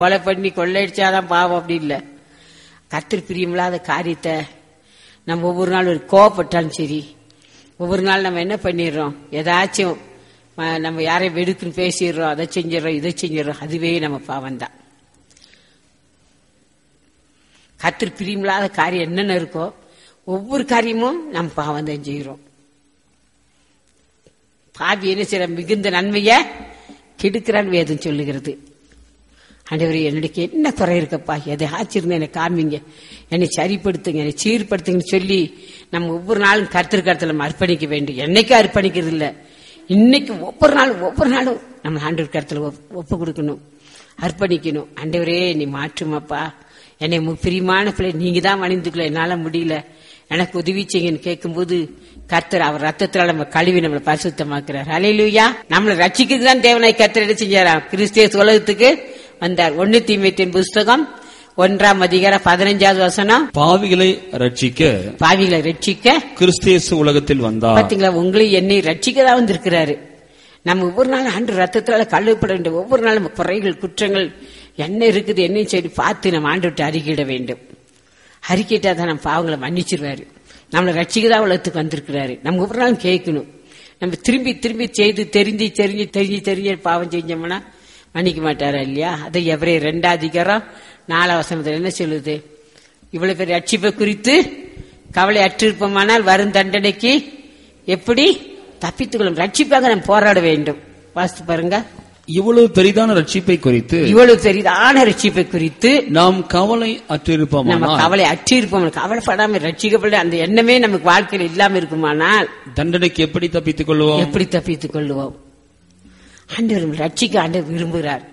கொலை பண்ணி கொள்ளையடிச்சாதான் பாவம் அப்படி இல்லை கத்திரி பிரியமில்லாத காரியத்தை நம்ம ஒவ்வொரு நாள் ஒரு கோவப்பட்டாலும் சரி ஒவ்வொரு நாள் நம்ம என்ன பண்ணிடுறோம் ஏதாச்சும் அஹ், நம்ம யாரையும் வெடுக்குன்னு பேசிடுறோம் அதை செஞ்சிடறோம் இதை செஞ்சிடறோம் அதுவே நம்ம பாவம் தான் கத்திரி பிரியமில்லாத காரியம் என்னென்ன இருக்கோ ஒவ்வொரு காரியமும் நம்ம பாவம் தான் செய்கிறோம் பாவி என்ன செய்யற மிகுந்த நன்மைய கெடுக்கிறான் வேதம் சொல்லுகிறது ஆண்டவரே என்னுடைய என்ன குறை இருக்கப்பா எதை ஆச்சிருந்தா என்னை காமிங்க என்னை சரிப்படுத்துங்க என்னை சீர்படுத்துங்கன்னு சொல்லி நம்ம ஒவ்வொரு நாளும் கருத்து கருத்துல நம்ம அர்ப்பணிக்க வேண்டும் என்னைக்கும் அர்ப்பணிக்கிறது இல்ல இன்னைக்கு ஒவ்வொரு நாளும் ஒவ்வொரு நாளும் நம்ம ஆண்டவர் கருத்துல ஒப்பு கொடுக்கணும் அர்ப்பணிக்கணும் ஆண்டவரே நீ மாற்றுமாப்பா என்னை உமக்கு பிரியமான பிள்ளை நீங்க தான் வணிந்துக்கல என்னால முடியல எனக்கு உதவி செய்யுங்கன்னு கேட்கும்போது கர்த்தர் அவர் ரத்தத்தால நம்ம கழுவி நம்மளை பரிசுத்தமாக்குறார் அலையிலுயா நம்மளை ரட்சிக்கிறது தான் தேவனாய் கர்த்தர் என்ன செஞ்சாராம் கிறிஸ்திய உலகத்துக்கு வந்தார் ஒன்னு தீமைத்தின் புஸ்தகம் ஒன்றாம் அதிகாரம் பதினஞ்சாவது வசனம் பாவிகளை ரட்சிக்க பாவிகளை ரட்சிக்க கிறிஸ்தேசு உலகத்தில் வந்தார் பாத்தீங்களா உங்களை என்னை ரட்சிக்க தான் வந்திருக்கிறாரு நம்ம ஒவ்வொரு நாளும் ஆண்டு ரத்தத்தால கழுவப்பட வேண்டும் ஒவ்வொரு நாளும் குறைகள் குற்றங்கள் என்ன இருக்குது என்ன சரி பார்த்து நம்ம ஆண்டு விட்டு அறிக்கையிட வேண்டும் அறிக்கையிட்டா தான் நம்ம பாவங்களை மன்னிச்சிருவாரு நம்மளை ரட்சிக்க தான் உலகத்துக்கு வந்திருக்கிறாரு நம்ம ஒவ்வொரு நாளும் கேட்கணும் நம்ம திரும்பி திரும்பி செய்து தெரிஞ்சு தெரிஞ்சு தெரிஞ்சு தெரிஞ்சு பாவம் செஞ்சோம்னா மன்னிக்க மாட்டாரா இல்லையா அதை எவரே ரெண்டாம் அதிகாரம் நாலாம் வசனத்துல என்ன சொல்லுது இவ்வளவு பேர் ரட்சிப்பை குறித்து கவலை அற்றிருப்போமானால் வரும் தண்டனைக்கு எப்படி தப்பித்துக்கொள்ளும் ரட்சிப்பாக நம்ம போராட வேண்டும் வாசித்து பாருங்க இவ்வளவு பெரிதான ரட்சிப்பை குறித்து இவ்வளவு பெரிதான ரட்சிப்பை குறித்து நாம் கவலை நம்ம அற்றிருப்போமானால் கவலை அற்றிருப்போம் கவலைப்படாம ரட்சிக்கப்பட அந்த எண்ணமே நமக்கு வாழ்க்கையில் இல்லாம இருக்குமானால் தண்டனைக்கு எப்படி தப்பித்துக் கொள்வோம் எப்படி தப்பித்துக் கொள்வோம் ஆண்டவர் நம்மை ரட்சிக்க ஆண்டவர் விரும்புகிறார்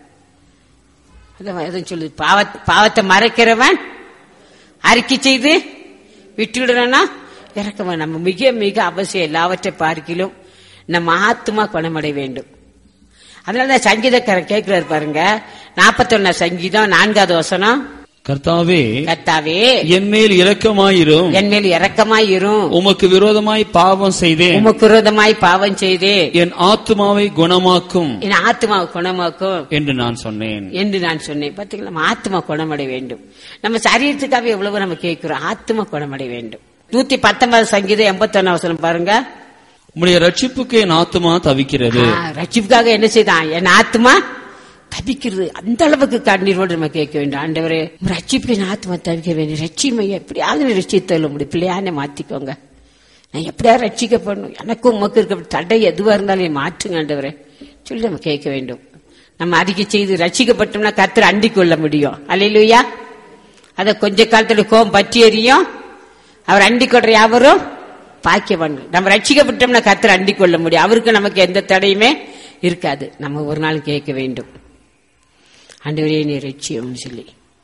அதான் எதுவும் சொல்லுது பாவ- பாவத்தை மறைக்கிறவன் அறிக்கை செய்து விட்டுவிடுறானா இறக்கவன் நம்ம மிக மிக அவசியம் எல்லாவற்றை பார்க்கிலும் நம்ம ஆத்மா குணமடைய வேண்டும் அதனாலதான் சங்கீதக்காரன் கேட்கிறாரு பாருங்க நாற்பத்தொன்னா சங்கீதம் நான்காவது வசனம் கர்த்தாவே கர்த்தாவே என் மேல் இரக்கமாயிரும் என் மேல் இரக்கமாயிரும் உமக்கு விரோதமாய் பாவம் செய்தேன் உமக்கு விரோதமாய் பாவம் செய்தே என் ஆத்துமாவை குணமாக்கும் என் ஆத்மாவை குணமாக்கும் என்று நான் சொன்னேன் என்று நான் சொன்னேன் பாத்தீங்களா நம்ம ஆத்மா குணமடைய வேண்டும் நம்ம சரீரத்துக்காக எவ்வளவு நம்ம கேட்கிறோம் ஆத்மா குணமடைய வேண்டும் நூத்தி பத்தொன்பது சங்கீதம் எண்பத்தி வசனம் பாருங்க உம்முடைய ரட்சிப்புக்கு என் ஆத்துமா தவிக்கிறது ஆ, ரட்சிப்புக்காக என்ன செய்தான் என் ஆத்மா தவிக்கிறது அந்த அளவுக்கு கண்ணீரோடு நம்ம கேட்க வேண்டும் ஆண்டவரே உம் ரட்சிப்புக்கு என் ஆத்மா தவிக்க வேண்டும் ரட்சிமை எப்படியாவது ரட்சித்தள்ள முடியும் பிள்ளையானே மாத்திக்கோங்க நான் எப்படியாவது ரட்சிக்கப்படணும் எனக்கும் உமக்கு இருக்க தடை எதுவா இருந்தாலும் என்னை மாற்றுங்க ஆண்டவரே சொல்லி நம்ம கேட்க வேண்டும் நம்ம அறிக்கை செய்து ரட்சிக்கப்பட்டோம்னா கர்த்தர் அண்டிக் கொள்ள முடியும் அல்லையிலுயா அத கொஞ்ச காலத்துல கோபம் பற்றி எறியும் அவர் அண்டிக் கொள்ற யாவரும் பாக்கியவான்கள் நம்ம ரட்சிக்கப்பட்டோம்னா கர்த்தர் அண்டிக் கொள்ள முடியும் அவருக்கு நமக்கு எந்த தடையுமே இருக்காது நம்ம ஒரு நாள் கேட்க வேண்டும் ஆண்டவரே நீ ரட்சியம்னு சொல்லி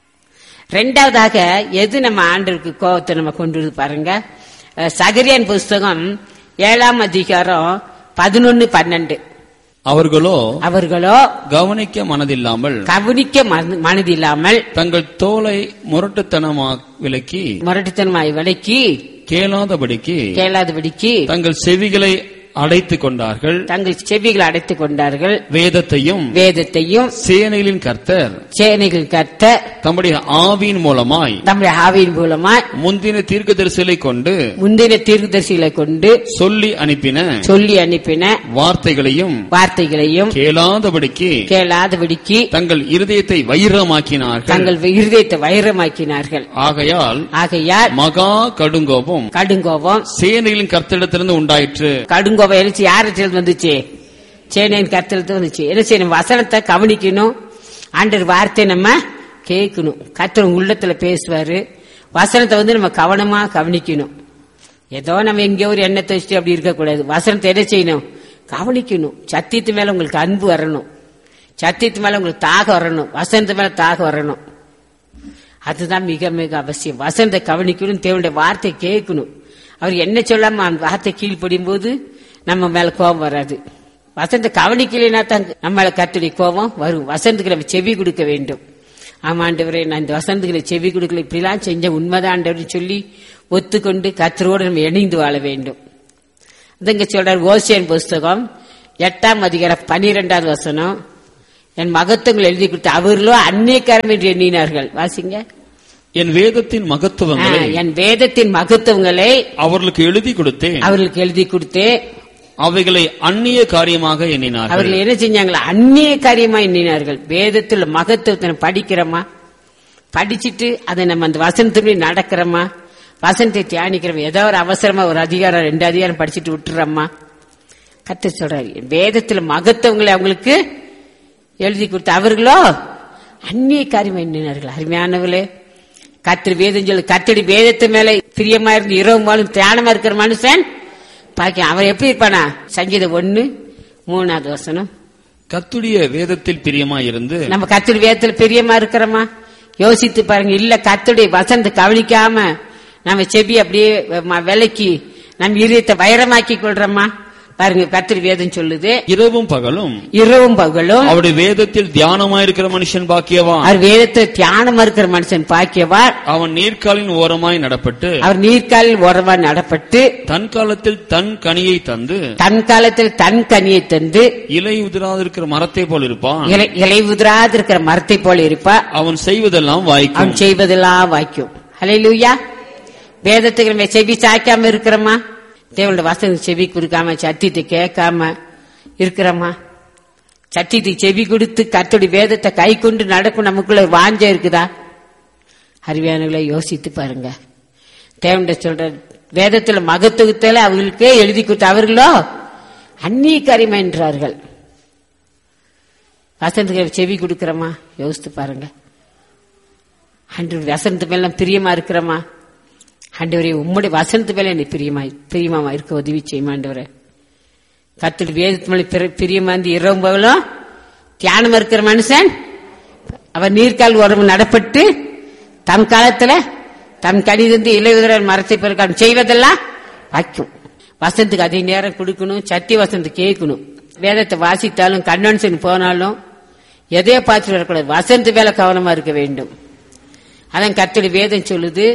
ரெண்டாவதாக எது நம்ம ஆண்டவருக்கு கோபத்தை நம்ம கொண்டு வருது பாருங்க அஹ், சகரியான் புஸ்தகம் ஏழாம் அதிகாரம் பதினொன்னு பன்னெண்டு அவர்களோ அவர்களோ கவனிக்க மனதில்லாமல் கவனிக்க மன- மனதில்லாமல் தங்கள் தோலை முரட்டுத்தனமா விலக்கி முரட்டுத்தனமாய் விலக்கி கேளாதபடிக்கு கேளாதபடிக்கு தங்கள் செவிகளை அடைத்துக் கொண்டார்கள் தங்கள் செவிகளை அடைத்துக் கொண்டார்கள் வேதத்தையும் வேதத்தையும் சேனைகளின் கர்த்தர் சேனைகள் கத்த தம்முடைய ஆவியின் மூலமாய் நம்முடைய ஆவியின் மூலமா முந்தின தீர்க்கதரிசிகளை கொண்டு முந்தின தீர்க்கதரிசிகளை கொண்டு சொல்லி அனுப்பின சொல்லி அனுப்பின வார்த்தைகளையும் வார்த்தைகளையும் கேளாதபடிக்கு கேளாதபடிக்கு தங்கள் இருதயத்தை வைரமாக்கினார்கள் தங்கள் இருதயத்தை வைரமாக்கினார்கள் ஆகையால் ஆகையால் மகா கடுங்கோபம் கடுங்கோபம் சேனைகளின் கர்த்தரிடத்திலிருந்து உண்டாயிற்று கடுங்கோபம் எழுச்சி யார்கிட்ட வந்துச்சு சேனையின் கருத்துல வந்துச்சு என்ன செய்யணும் வசனத்தை கவனிக்கணும் ஆண்டர் வார்த்தை நம்ம கேட்கணும் கர்த்தர் உள்ளத்துல பேசுவாரு வசனத்தை வந்து நம்ம கவனமா கவனிக்கணும் ஏதோ நம்ம எங்கேயோ ஒரு எண்ணத்தை வச்சுட்டு அப்படி இருக்கக்கூடாது வசனத்தை என்ன செய்யணும் கவனிக்கணும் சத்தியத்து மேல உங்களுக்கு அன்பு வரணும் சத்தியத்து மேல உங்களுக்கு தாகம் வரணும் வசனத்து மேல தாகம் வரணும் அதுதான் மிக மிக அவசியம் வசனத்தை கவனிக்கணும் தேவனுடைய வார்த்தை கேட்கணும் அவர் என்ன சொல்லாம அந்த வார்த்தை கீழ்ப்படியும் போது நம்ம மேல கோபம் வராது வசனத்தை கவனிக்கலைன்னா தான் நம்ம மேல கத்துடைய கோபம் வரும் வசனத்துக்கு நம்ம செவி கொடுக்க வேண்டும் ஆமாண்டவரே நான் இந்த வசனத்துக்கு நான் செவி கொடுக்கல இப்படிலாம் செஞ்ச உண்மைதாண்டவர்னு சொல்லி ஒத்துக்கொண்டு கத்தரோடு நம்ம இணைந்து வாழ வேண்டும் இதுங்க சொல்றார் ஓசியன் புஸ்தகம் எட்டாம் அதிகாரம் பனிரெண்டாவது வசனம் என் மகத்துவங்கள் எழுதி கொடுத்து அவர்களோ அந்நியக்காரம் என்று எண்ணினார்கள் வாசிங்க என் வேதத்தின் மகத்துவங்களை ஆ, என் வேதத்தின் மகத்துவங்களை அவர்களுக்கு எழுதி கொடுத்தேன் அவர்களுக்கு எழுதி கொடுத்து அவைகளை அந்நிய காரியமாக எண்ணினார்கள் அவர்கள் என்ன செஞ்சாங்களா அந்நிய காரியமா எண்ணினார்கள் வேதத்தில் மகத்துவத்தை நம்ம படிக்கிறோமா படிச்சிட்டு அதை நம்ம அந்த வசனத்துப்படி நடக்கிறோமா வசனத்தை தியானிக்கிறோம் ஏதோ ஒரு அவசரமா ஒரு அதிகாரம் ரெண்டு அதிகாரம் படிச்சுட்டு விட்டுறோமா கத்து சொல்றாரு வேதத்துல மகத்துவங்களை அவங்களுக்கு எழுதி கொடுத்து அவர்களோ அந்நிய காரியம் எண்ணினார்கள் அருமையானவர்களே கத்திரி வேதம் சொல்லு கத்தடி வேதத்து மேல பிரியமா இருந்து இரவு மாலும் தியானமா இருக்கிற மனுஷன் பாக்க அவன் எப்படி இருப்பானா சங்கீதம் ஒண்ணு மூணாவது வசனம் கத்துடைய வேதத்தில் பிரியமாயிருந்து நம்ம கத்தடி வேதத்துல பிரியமா இருக்கிறோமா யோசித்து பாருங்க இல்ல கத்துடைய வசனத்தை கவனிக்காம நம்ம செவி அப்படியே ம- விலைக்கு நம்ம இதயத்தை வைரமாக்கி கொள்றோமா பாருங்க கத்திரி வேதம் சொல்லுது இரவும் பகலும் இரவும் பகலும் அவருடைய வேதத்தில் தியானமாயிருக்கிற மனுஷன் பாக்கியவான் அவர் வேதத்தை தியானமா இருக்கிற மனுஷன் பாக்கியவார் அவன் நீர்க்காலின் ஓரமாய் நடப்பட்டு அவர் நீர்க்காலில் உறவா நடப்பட்டு தன் காலத்தில் தன் கனியை தந்து தன் காலத்தில் தன் கனியை தந்து இலை உதிராதிருக்கிற மரத்தை போல் இருப்பான் இலை இலை உதிராது இருக்கிற மரத்தை போல இருப்பா அவன் செய்வதெல்லாம் வாய்க்கும் அவன் செய்வதெல்லாம் வாய்க்கும் ஹalleluya வேதத்துக்கு நம்ம செவி சாய்க்காம இருக்கிறோமா தேவனுடைய வசனம் செவி கொடுக்காம சத்தியத்தை கேட்காம இருக்கிறோமா சத்தியத்துக்கு செவி கொடுத்து கர்த்தருடைய வேதத்தை கை கொண்டு நடக்கும் நமக்குள்ள ஒரு வாஞ்சை இருக்குதா அறிவியானவர்களை யோசித்து பாருங்க தேவனுடைய சொல்ற வேதத்துல மகத்துவத்துல அவர்களுக்கே எழுதி கொடுத்த அவர்களோ அந்நிய கரிமை என்றார்கள் வசனத்துக்கு செவி கொடுக்கிறோமா யோசித்து பாருங்க அன்று வசனத்து மேல பிரியமா இருக்கிறோமா ஆண்டவரே உம்முடைய வசனத்து மேல என்னை பிரியமா பிரியமா இருக்க உதவி செய்யும் ஆண்டவரே கத்துட்டு வேதத்து மேல பிர- பிரியமா இருந்து இரவும் பகலும் தியானம் இருக்கிற மனுஷன் அவன் நீர்க்கால் உறவு நடப்பட்டு தம் காலத்துல தம் கடிதந்து இலையுதிரன் மரத்தை பிறகு செய்வதெல்லாம் வைக்கும் வசனத்துக்கு அதிக நேரம் கொடுக்கணும் சத்திய வசனத்தை கேட்கணும் வேதத்தை வாசித்தாலும் கன்வென்ஷன் போனாலும் எதையோ பார்த்துட்டு வரக்கூடாது வசனத்து மேல கவனமா இருக்க வேண்டும் அதான் கர்த்தருடைய வேதம் சொல்லுது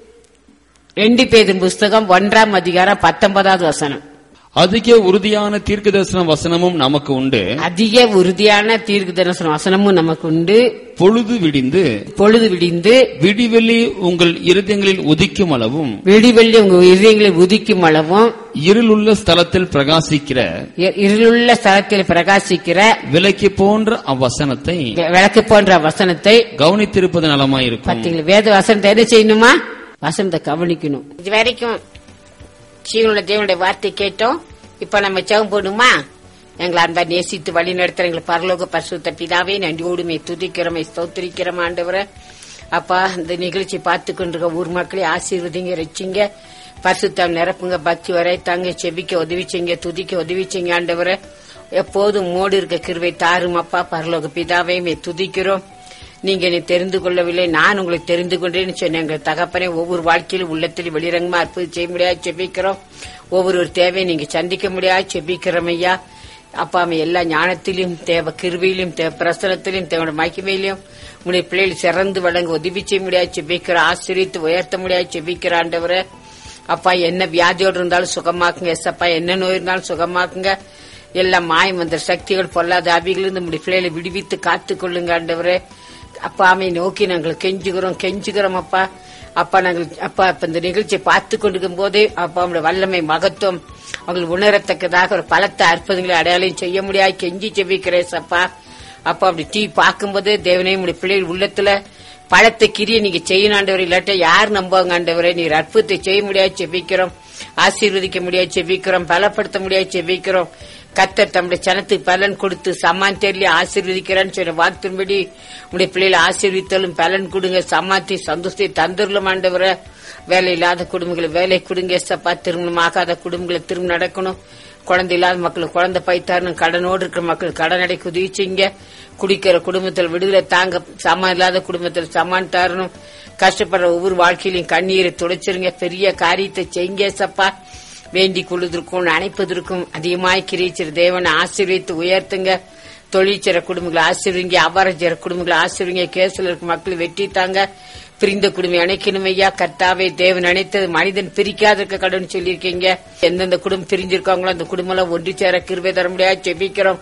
ரெண்டு பேதும் புஸ்தகம் ஒன்றாம் அதிகாரம் பத்தொன்பதாவது வசனம் அதிக உறுதியான தீர்க்க தரிசன வசனமும் நமக்கு உண்டு அதிக உறுதியான தீர்க்கு தரிசன வசனமும் நமக்கு உண்டு பொழுது விடிந்து பொழுது விடிந்து விடிவெள்ளி உங்கள் இருதயங்களில் உதிக்கும் அளவும் விடிவெள்ளி உங்க இதயங்களில் உதிக்கும் அளவும் இருளுள்ள ஸ்தலத்தில் பிரகாசிக்கிற இ- இருளுள்ள ஸ்தலத்தில் பிரகாசிக்கிற விலைக்கு போன்ற அவ்வசனத்தை வி- விளக்கு போன்ற வசனத்தை கவனித்திருப்பது நலமாயிருக்கும் பார்த்தீங்களா வேத வசனத்தை என்ன செய்யணுமா வசனத்தை கவனிக்கணும் இது வரைக்கும் ஜீவனுள்ள தேவனுடைய வார்த்தை கேட்டோம் இப்ப நம்ம ஜெபம் போடுமா எங்களை அன்பா நேசித்து வழி நடத்துற எங்களை பரலோக பரிசுத்த பிதாவே நன்றியோடுமே துதிக்கிறோமே ஸ்தோத்திரிக்கிறோம் ஆண்டவரை அப்பா இந்த நிகழ்ச்சி பார்த்து கொண்டிருக்க ஊர் மக்களை ஆசீர்வதிங்க ரசிங்க பரிசுத்தம் நிரப்புங்க பக்தி வரை தாங்க செபிக்க உதவி செய்யுங்க துதிக்க உதவி செய்யுங்க ஆண்டவரை எப்போதும் மோடு இருக்க கிருவை தாரும் அப்பா பரலோக பிதாவே மே துதிக்கிறோம் நீங்க என்னை தெரிந்து கொள்ளவில்லை நான் உங்களை தெரிந்து கொண்டேன்னு சொன்ன எங்கள் தகப்பனே ஒவ்வொரு வாழ்க்கையிலும் உள்ளத்தில் வெளிரங்கமா அற்புதம் செய்ய முடியாது செபிக்கிறோம் ஒவ்வொரு தேவையை நீங்க சந்திக்க முடியாது செபிக்கிறோம் ஐயா அப்பா அம்மா எல்லா ஞானத்திலும் தேவ கிருவியிலும் தேவ பிரசனத்திலும் தேவனோட மகிமையிலும் உடைய பிள்ளைகள் சிறந்து வழங்க உதவி செய்ய முடியாது செபிக்கிற ஆசிரியத்து உயர்த்த முடியாது செபிக்கிற ஆண்டவரை அப்பா என்ன வியாதியோடு இருந்தாலும் சுகமாக்குங்க எஸ்அப்பா என்ன நோய் இருந்தாலும் சுகமாக்குங்க எல்லா மாயம் வந்த சக்திகள் பொல்லாத ஆவிகளிருந்து நம்முடைய பிள்ளைகளை விடுவித்து காத்துக் கொள்ளுங்க ஆண்டவரே அப்பா அமை நோக்கி நாங்கள் கெஞ்சுகிறோம் கெஞ்சுகிறோம் அப்பா அப்பா நாங்கள் அப்பா இப்ப இந்த நிகழ்ச்சியை பார்த்து கொண்டிருக்கும் போதே அப்பா அவங்களுடைய வல்லமை மகத்துவம் அவர்கள் உணரத்தக்கதாக ஒரு பலத்த அற்புதங்களை அடையாளம் செய்ய முடியாது கெஞ்சி செவிக்கிறேன் அப்பா அப்பா அப்படி டீ பார்க்கும்போது தேவனே உடைய பிள்ளைகள் உள்ளத்துல பழத்தை கிரிய நீங்க செய்யணும் ஆண்டவர் இல்லாட்ட யார் நம்புவாங்க ஆண்டவரே நீர் அற்புதத்தை செய்ய முடியாது செபிக்கிறோம் ஆசீர்வதிக்க முடியாது செபிக்கிறோம் பலப்படுத்த முடியாது செபிக்கிறோம் கத்தர் தம்முடைய சனத்துக்கு பலன் கொடுத்து சமான் தெரியல ஆசீர்வதிக்கிறான்னு சொன்ன வார்த்தையின்படி உடைய பிள்ளைகளை ஆசீர்வித்தாலும் பலன் கொடுங்க சமாத்தி சந்தோஷத்தை தந்துடலும் ஆண்டவரை வேலை இல்லாத குடும்பங்களை வேலை கொடுங்க சப்பா திருமணம் ஆகாத குடும்பங்களை திரும்ப நடக்கணும் குழந்தை இல்லாத மக்களுக்கு குழந்தை பைத்தாரணும் கடனோடு இருக்கிற மக்கள் கடன் அடை குதிச்சுங்க குடிக்கிற குடும்பத்தில் விடுதலை தாங்க சமான் இல்லாத குடும்பத்தில் சமான் தரணும் கஷ்டப்படுற ஒவ்வொரு வாழ்க்கையிலையும் கண்ணீரை துடைச்சிருங்க பெரிய காரியத்தை செய்யுங்க சப்பா வேண்டிக் கொள்வதற்கும் அணைப்பதற்கும் அதிகமாய் கிரீச்சர் தேவனை ஆசீர்வித்து உயர்த்துங்க தொழிற்சிற குடும்பங்களை ஆசீர்வீங்க அபாரஜர குடும்பங்களை ஆசீர்வீங்க கேஸ்ல இருக்க மக்கள் வெட்டி தாங்க பிரிந்த குடும்பம் அணைக்கணும் ஐயா கர்த்தாவே தேவன் அணைத்தது மனிதன் பிரிக்காத இருக்க கடன் சொல்லியிருக்கீங்க எந்தெந்த குடும்பம் பிரிஞ்சிருக்காங்களோ அந்த குடும்பம் எல்லாம் ஒன்று சேர கிருபை தர முடியாது செபிக்கிறோம்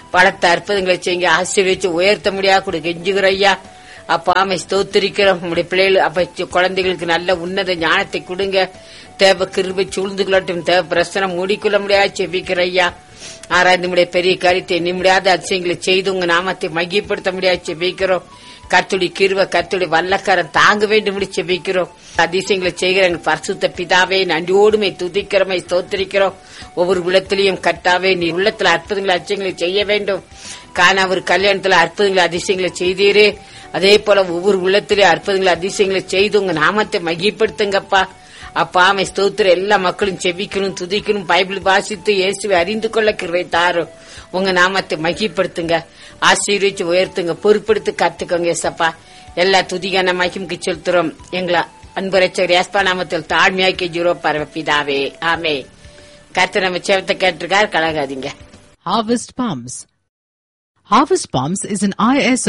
பலத்த அற்புதங்களை செய்யுங்க ஆசீர்வதிச்சு உயர்த்த முடியா கூட கெஞ்சுகிற ஐயா அப்பா ஆமை ஸ்தோத்திரிக்கிறோம் உங்களுடைய பிள்ளைகள் அப்ப சி- குழந்தைகளுக்கு நல்ல உன்னத ஞானத்தை கொடுங்க தேவ கிருபை சூழ்ந்து கொள்ளட்டும் தேவ பிரசனம் மூடிக்கொள்ள முடியாது செபிக்கிற ஐயா ஆராய்ந்து முடிய பெரிய காரியத்தை நிம்மடியாத அதிசயங்களை செய்து உங்க நாமத்தை மையப்படுத்த முடியாது செபிக்கிறோம் கத்துடி கிருவ கத்துடி வல்லக்காரன் தாங்க வேண்டும் செபிக்கிறோம் அதிசயங்களை செய்கிற எங்கள் பரிசுத்த பிதாவே நன்றியோடுமை துதிக்கிறோமை ஸ்தோத்திரிக்கிறோம் ஒவ்வொரு உள்ளத்திலையும் கட்டாவே நீ உள்ளத்துல அற்புதங்களை அதிசயங்களை செய்ய வேண்டும் காண ஒரு கல்யாணத்துல அற்புதங்களை அதிசயங்களை செய்தீரே அதே போல ஒவ்வொரு உள்ளத்திலே அற்புதங்களை அதிசயங்களை செய்து உங்க நாமத்தை மையப்படுத்துங்கப்பா அப்பா ஆமை ஸ்தோத்திர எல்லா மக்களும் செவிக்கணும் துதிக்கணும் பைபிள் வாசித்து இயேசுவை அறிந்து கொள்ள கிருபை தாரும் உங்க நாமத்தை மகிப்படுத்துங்க ஆசீர்வதிச்சு உயர்த்துங்க பொறுப்படுத்தி கத்துக்கோங்க ஏசப்பா எல்லா துதிகான மகிமுக்கு செலுத்துறோம் எங்களை அன்பு ரச்சகர் ஏஸ்பா நாமத்தில் தாழ்மையாக்கி ஜீரோ பரவப்பிதாவே ஆமே கத்து நம்ம செவத்தை கேட்டிருக்கார் கலகாதீங்க Harvest Palms. Harvest Palms is an ISO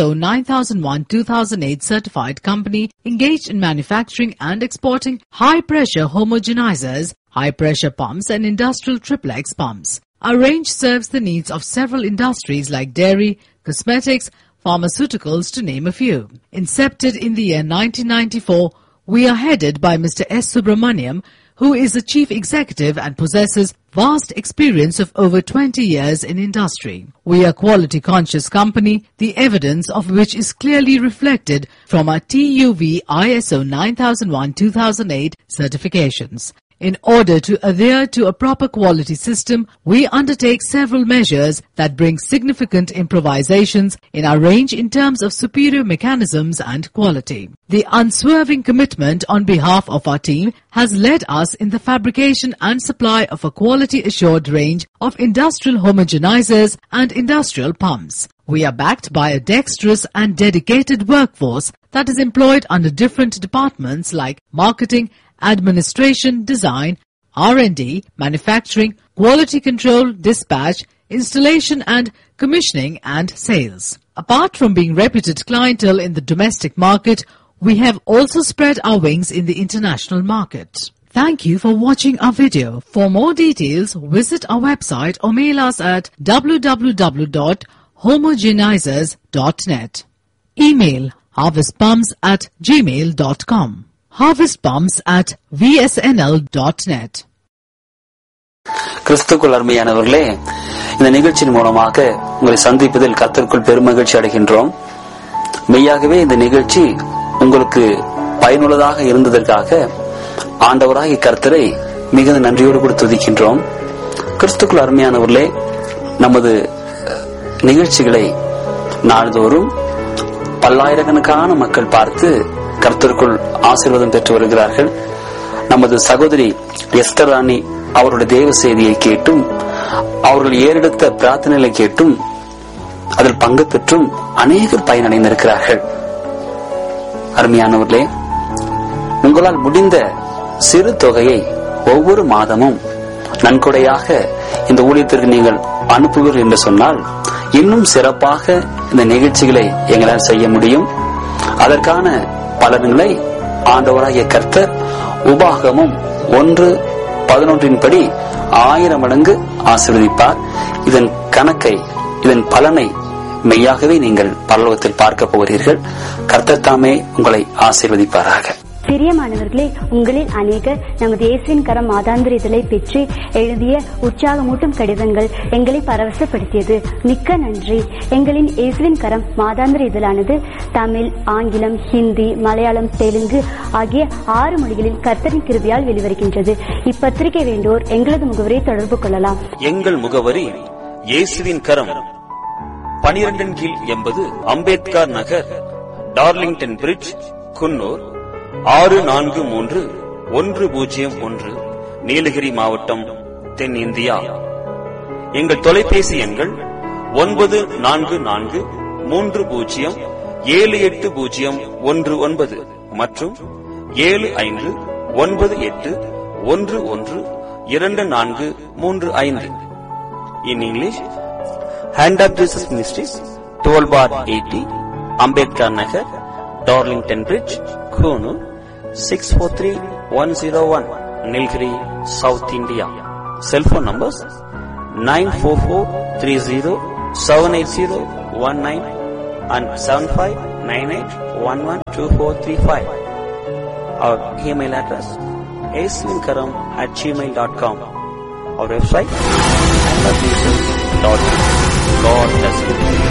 9001-2008 certified company engaged in manufacturing and exporting high-pressure homogenizers, high-pressure pumps and industrial triplex pumps. Our range serves the needs of several industries like dairy, cosmetics, pharmaceuticals to name a few. Incepted in the year 1994, we are headed by Mr. S. Subramaniam, who is the chief executive and possesses vast experience of over 20 years in industry. We are quality conscious company, the evidence of which is clearly reflected from our TUV ISO 9001-2008 certifications. In order to adhere to a proper quality system, we undertake several measures that bring significant improvisations in our range in terms of superior mechanisms and quality. The unswerving commitment on behalf of our team has led us in the fabrication and supply of a quality assured range of industrial homogenizers and industrial pumps. We are backed by a dexterous and dedicated workforce that is employed under different departments like marketing, administration, design, R&D, manufacturing, quality control, dispatch, installation and commissioning and sales. Apart from being reputed clientele in the domestic market, we have also spread our wings in the international market. Thank you for watching our video. For more details, visit our website or mail us at www.homogenizers.net. Email harvestpumps at gmail.com. Harvestpumps at vsnl.net. கிறிஸ்துக்குள் அருமையானவர்களே இந்த நிகழ்ச்சியின் மூலமாக உங்களை சந்திப்பதில் கர்த்தருக்குள் பெருமகிழ்ச்சி அடைகின்றோம் மெய்யாகவே இந்த நிகழ்ச்சி உங்களுக்கு பயனுள்ளதாக இருந்ததற்காக ஆண்டவராகிய கர்த்தரை மிகுந்த நன்றியோடு கூட துதிக்கின்றோம் கிறிஸ்துக்குள் அருமையானவர்களே நமது நிகழ்ச்சிகளை நாள்தோறும் பல்லாயிரக்கணக்கான மக்கள் பார்த்து கர்த்தருக்குள் ஆசீர்வாதம் பெற்று வருகிறார்கள் நமது சகோதரி எஸ்தர் ராணி அவருடைய தேவ செய்தியை கேட்டும் அவர்கள் ஏறெடுத்த பிரார்த்தனைகளை கேட்டும் அதில் பங்கு பெற்றும் அநேகர் பயனடைந்திருக்கிறார்கள் அருமையானவர்களே உங்களால் முடிந்த சிறு தொகையை ஒவ்வொரு மாதமும் நன்கொடையாக இந்த ஊழியத்திற்கு நீங்கள் அனுப்புவீர்கள் என்று சொன்னால் இன்னும் சிறப்பாக இந்த நிகழ்ச்சிகளை எங்களால் செய்ய முடியும் அதற்கான பலன்களை ஆண்டவராகிய கர்த்தர் உபாகமும் ஒன்று பதினொன்றின் படி ஆயிரம் மடங்கு ஆசீர்வதிப்பார் இதன் கணக்கை இதன் பலனை மெய்யாகவே நீங்கள் பரலோகத்தில் பார்க்க போகிறீர்கள் கர்த்தர் தாமே உங்களை ஆசீர்வதிப்பாராக பிரியமானவர்களே உங்களில் அநேகர் நமது இயேசுவின் கரம் மாதாந்திர இதழை பெற்று எழுதிய உற்சாகமூட்டும் கடிதங்கள் எங்களை பரவசப்படுத்தியது மிக்க நன்றி எங்களின் இயேசுவின் கரம் மாதாந்திர இதழானது தமிழ் ஆங்கிலம் ஹிந்தி மலையாளம் தெலுங்கு ஆகிய ஆறு மொழிகளில் கர்த்தரின் கிருபியால் வெளிவருகின்றது இப்பத்திரிகை வேண்டோர் எங்களது முகவரை தொடர்பு கொள்ளலாம் எங்கள் முகவரி இயேசுவின் கரம் பனிரெண்டின் கீழ் எண்பது அம்பேத்கர் நகர் டார்லிங்டன் பிரிட்ஜ் குன்னூர் ஆறு நான்கு மூன்று ஒன்று பூஜ்ஜியம் ஒன்று நீலகிரி மாவட்டம் தென்னிந்தியா எங்கள் தொலைபேசி எண்கள் ஒன்பது நான்கு நான்கு மூன்று பூஜ்ஜியம் ஏழு எட்டு பூஜ்ஜியம் ஒன்று ஒன்பது மற்றும் ஏழு ஐந்து ஒன்பது எட்டு ஒன்று ஒன்று இரண்டு நான்கு மூன்று ஐந்து in English hand of Jesus ministries twelve bar eighty Ambedkar Nagar Darlington bridge Coonoor six four three one zero one Nilgiri South India cellphone numbers nine four four three zero seven eight zero one nine and seven five nine eight one one two four three five our email address ஏசுவின் கரம் at Gmail dot com our website